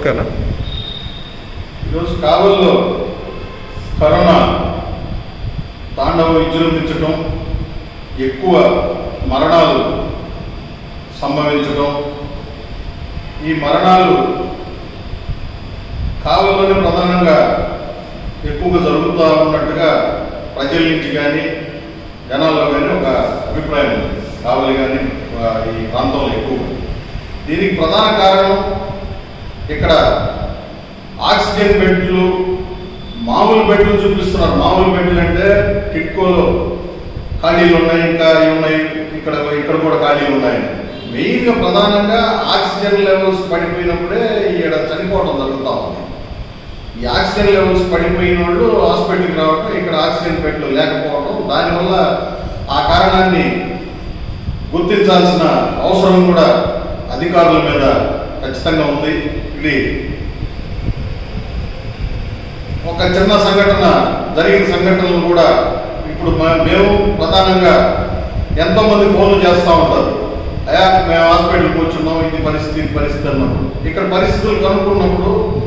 ఓకేనా ఈరోజు కావల్లో కరోనా తాండవం విజృంభించటం ఎక్కువ మరణాలు సంభవించటం ఈ మరణాలు కావల్లోనే ప్రధానంగా ఎక్కువగా జరుగుతూ ఉన్నట్టుగా ప్రజల నుంచి కానీ జనాల్లో కానీ ఒక అభిప్రాయం ఉంది కావలి కానీ ఆ, ఈ ప్రాంతంలో ఎక్కువ దీనికి ప్రధాన కారణం ఇక్కడ ఆక్సిజన్ బెడ్లు మామూలు బెడ్లు చూపిస్తున్నారు మామూలు బెడ్లు అంటే టిట్కోలో ఖాళీలు ఉన్నాయి ఇంకా ఇవి ఉన్నాయి ఇక్కడ ఇక్కడ కూడా ఖాళీలు ఉన్నాయి మెయిన్గా ప్రధానంగా ఆక్సిజన్ లెవెల్స్ పడిపోయినప్పుడే ఈడ చనిపోవడం జరుగుతూ ఉంది ఈ ఆక్సిజన్ లెవెల్స్ పడిపోయిన వాళ్ళు హాస్పిటల్కి రావడం ఇక్కడ ఆక్సిజన్ బెడ్లు లేకపోవడం దానివల్ల ఆ కారణాన్ని గుర్తించాల్సిన అవసరం కూడా అధికారుల మీద ఖచ్చితంగా ఉంది ఇది ఒక చిన్న సంఘటన జరిగిన సంఘటనలు కూడా ఇప్పుడు మ- మేము ప్రధానంగా ఎంతో మంది ఫోన్లు చేస్తూ ఉంటారు అయా మేము హాస్పిటల్కి వచ్చున్నాం ఇది పరిస్థితి ఇది పరిస్థితి అన్నప్పుడు ఇక్కడ పరిస్థితులు కనుక్కున్నప్పుడు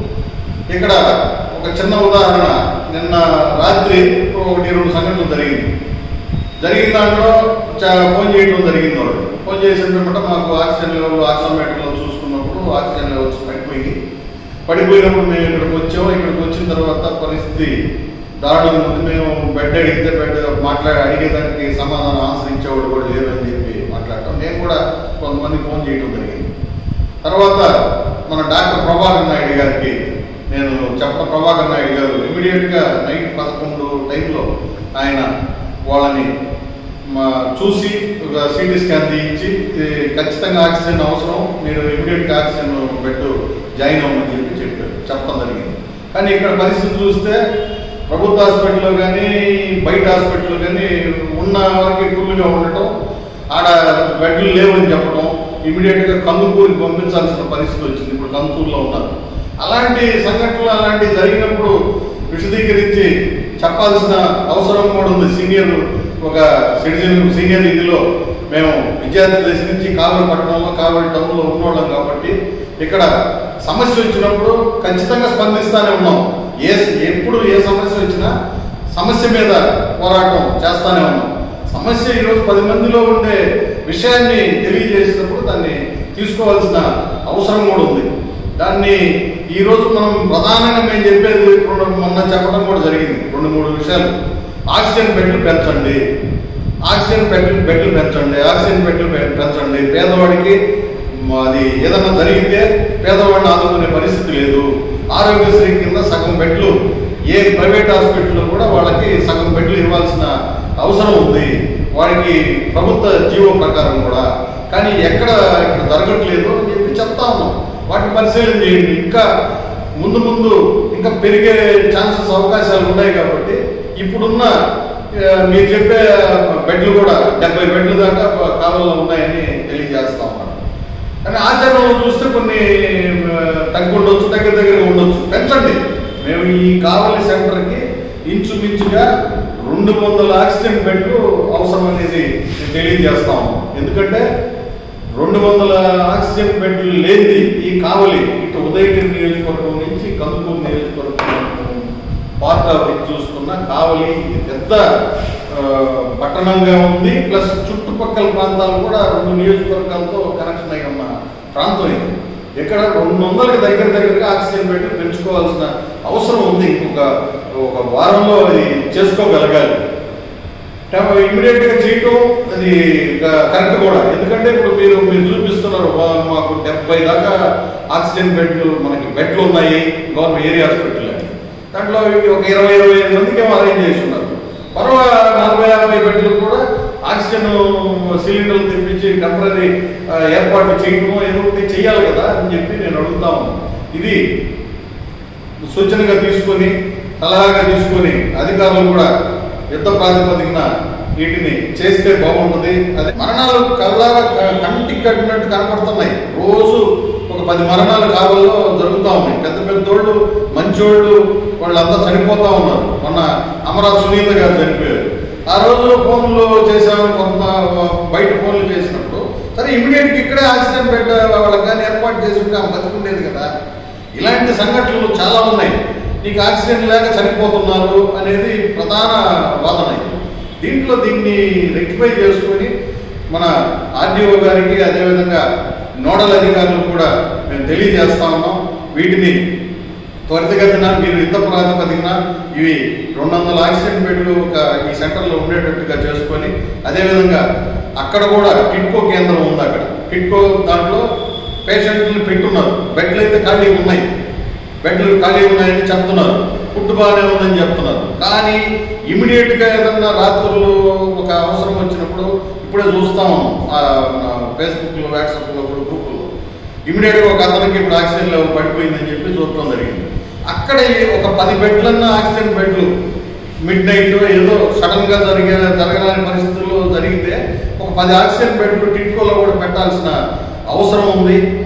ఇక్కడ ఒక చిన్న ఉదాహరణ నిన్న రాత్రి ఒకటి రెండు సంఘటనలు జరిగింది జరిగిన దాంట్లో చా- ఫోన్ చేయడం జరిగింది వాళ్ళు ఫోన్ చేసిన వెంబట మాకు ఆక్సిజన్ లెవెల్ ఆక్సిజోమీటర్లో చూసుకున్నప్పుడు ఆక్సిజన్ లెవెల్స్ పడిపోయింది పడిపోయినప్పుడు మేము ఇక్కడికి వచ్చాము ఇక్కడికి వచ్చిన తర్వాత పరిస్థితి దారుణంగా ఉంది మేము బెడ్ అడిగితే బెడ్ మాట్లాడి అడిగేదానికి సమాధానం ఆన్సర్ ఇచ్చేవాడు కూడా లేదని చెప్పి మాట్లాడటం నేను కూడా కొంతమంది ఫోన్ చేయడం జరిగింది తర్వాత మన డాక్టర్ ప్రభాకర్ నాయుడు గారికి నేను చెప్పడం ప్రభాకర్ నాయుడు గారు ఇమీడియట్గా నైట్ పదకొండు టైంలో ఆయన వాళ్ళని మా చూసి ఒక సిటీ స్కాన్ తీయించి ఇది ఖచ్చితంగా ఆక్సిజన్ అవసరం మీరు ఇమీడియట్గా ఆక్సిజన్ పెట్టు జాయిన్ అవ్వమని చెప్పి చెప్పారు చెప్పడం జరిగింది కానీ ఇక్కడ పరిస్థితి చూస్తే ప్రభుత్వ హాస్పిటల్లో కానీ బయట హాస్పిటల్లో కానీ ఉన్న వరకు ఫుల్గా ఉండటం ఆడ బెడ్లు లేవని చెప్పడం ఇమీడియట్గా కందుకూరికి పంపించాల్సిన పరిస్థితి వచ్చింది ఇప్పుడు కందుకూరులో ఉన్నారు అలాంటి సంఘటనలు అలాంటివి జరిగినప్పుడు విశదీకరించి చెప్పాల్సిన అవసరం కూడా ఉంది సీనియర్ ఒక సిటిజన్ సీనియర్ ఇదిలో మేము విద్యార్థి దశ నుంచి కావలి పట్టణంలో కావలి టౌన్లో ఉన్నోళ్ళం కాబట్టి ఇక్కడ సమస్య వచ్చినప్పుడు ఖచ్చితంగా స్పందిస్తానే ఉన్నాం ఏ ఎప్పుడు ఏ సమస్య వచ్చినా సమస్య మీద పోరాటం చేస్తానే ఉన్నాం సమస్య ఈరోజు పది మందిలో ఉండే విషయాన్ని తెలియజేసినప్పుడు దాన్ని తీసుకోవాల్సిన అవసరం కూడా ఉంది దాన్ని ఈ రోజు మనం ప్రధానంగా మేము చెప్పేది రెండు మొన్న చెప్పడం కూడా జరిగింది రెండు మూడు విషయాలు ఆక్సిజన్ బెడ్లు పెంచండి ఆక్సిజన్ బెడ్లు బెడ్లు పెంచండి ఆక్సిజన్ బెడ్లు పె- పెంచండి పేదవాడికి మ- అది ఏదన్నా జరిగితే పేదవాడిని ఆదుకునే పరిస్థితి లేదు ఆరోగ్యశ్రీ కింద సగం బెడ్లు ఏ ప్రైవేట్ హాస్పిటల్లో కూడా వాళ్ళకి సగం బెడ్లు ఇవ్వాల్సిన అవసరం ఉంది వాడికి ప్రభుత్వ జీవో ప్రకారం కూడా కానీ ఎక్కడ ఇక్కడ జరగట్లేదు అని చెప్పి చెప్తా ఉన్నాం వాటిని పరిశీలన చేయండి ఇంకా ముందు ముందు ఇంకా పెరిగే ఛాన్సెస్ అవకాశాలు ఉన్నాయి కాబట్టి ఇప్పుడున్న ఆ, మీరు చెప్పే బెడ్లు కూడా డెబ్బై బెడ్లు దాకా కాలంలో ఉన్నాయని తెలియజేస్తా ఉన్నాను కానీ ఆచరణలో చూస్తే కొన్ని ఆ, తగ్గి ఉండొచ్చు దగ్గర దగ్గర ఉండొచ్చు పెంచండి మేము ఈ కావలి సెంటర్కి ఇంచుమించుగా రెండు వందల ఆక్సిజన్ బెడ్లు అవసరం అనేది నేను తెలియజేస్తాము ఎందుకంటే రెండు వందల ఆక్సిజన్ బెడ్లు లేనిది ఈ కావలి ఇటు ఉదయగిరి నియోజకవర్గం నుంచి కందుకూరు నియోజకవర్గం పార్ట్ ఆఫ్ ఇది చూసుకున్న కావలి ఇది పెద్ద ఆ, పట్టణంగా ఉంది ప్లస్ చుట్టుపక్కల ప్రాంతాలు కూడా రెండు నియోజకవర్గాలతో కనెక్షన్ అయి ఉన్న ప్రాంతం ఇది ఇక్కడ రెండు వందలకి దగ్గర దగ్గరగా ఆక్సిజన్ బెడ్ పెంచుకోవాల్సిన అవసరం ఉంది ఇంకొక ఒక వారంలో అది చేసుకోగలగాలి ఇమీడియట్ గా చేయటం అది కరెక్ట్ కూడా ఎందుకంటే ఇప్పుడు మీరు మీరు చూపిస్తున్నారు "వా, మాకు డెబ్బై దాకా ఆక్సిజన్ బెడ్లు మనకి బెడ్లు ఉన్నాయి గవర్నమెంట్ ఏరియా హాస్పిటల్ అని దాంట్లో ఒక ఇరవై ఇరవై ఐదు మందికి ఏమో అరేంజ్ చేసి ఉన్నారు మరో నలభై యాభై బెడ్లు కూడా ఆక్సిజన్ సిలిండర్లు తెప్పించి టెంపరీ ఏర్పాటు చేయడమో ఏదో ఒకటి చేయాలి కదా అని చెప్పి నేను అడుగుతా ఉన్నాను ఇది సూచనగా తీసుకొని సలహాగా తీసుకొని అధికారులు కూడా యుద్ధ ప్రాతిపదికన వీటిని చేస్తే బాగుంటుంది అదే మరణాలు కల్లారా క- కంటికి కట్టినట్టు కనపడుతున్నాయి రోజు ఒక పది మరణాలు కావాలో జరుగుతూ ఉన్నాయి పెద్ద పెద్దోళ్ళు మంచోళ్ళు వాళ్ళంతా చనిపోతా ఉన్నారు మొన్న అమరావతి సునీత గారు చనిపోయారు ఆ రోజు ఫోన్లో చేసాము కొంత బయట ఫోన్లు చేసినప్పుడు సరే ఇమీడియట్గా ఇక్కడే ఆక్సిజన్ బెడ్ వాళ్ళకి కానీ ఏర్పాటు చేసి ఉంటే ఆమె బతుకుండేది కదా ఇలాంటి సంఘటనలు చాలా ఉన్నాయి నీకు ఆక్సిజన్ లేక చనిపోతున్నారు అనేది ప్రధాన వాదన ఇది. దీంట్లో దీన్ని రెక్టిఫై చేసుకొని మన ఆర్డీఓ గారికి అదేవిధంగా నోడల్ అధికారులకు కూడా మేము తెలియజేస్తా ఉన్నాం వీటిని త్వరితగతిన మీరు యుద్ధ ప్రాతిపదికన ఇవి రెండు వందల ఆక్సిజన్ బెడ్లు ఒక ఈ సెంటర్లో ఉండేటట్టుగా చేసుకొని అదేవిధంగా అక్కడ కూడా కిట్కో కేంద్రం ఉంది అక్కడ కిట్కో దాంట్లో పేషెంట్లు పెట్టున్నారు బెడ్లు అయితే ఖాళీ ఉన్నాయి బెడ్లు ఖాళీ ఉన్నాయని చెప్తున్నారు ఫుడ్ బాగానే ఉందని చెప్తున్నారు కానీ ఇమీడియట్గా ఏదన్నా రాత్రులు ఒక అవసరం వచ్చినప్పుడు ఇప్పుడే చూస్తాం ఫేస్బుక్లో వాట్సాప్లో కూడా గ్రూపుల్లో ఇమీడియట్గా ఒక అతనికి ఇప్పుడు ఆక్సిజన్ లెవెల్ పడిపోయిందని చెప్పి చూడటం జరిగింది అక్కడ ఒక పది బెడ్లన్న ఆక్సిజన్ బెడ్లు మిడ్ నైట్ ఏదో సడన్ గా జరిగే జరగని పరిస్థితుల్లో జరిగితే ఒక పది ఆక్సిజన్ బెడ్లు టిట్కోలో కూడా పెట్టాల్సిన అవసరం ఉంది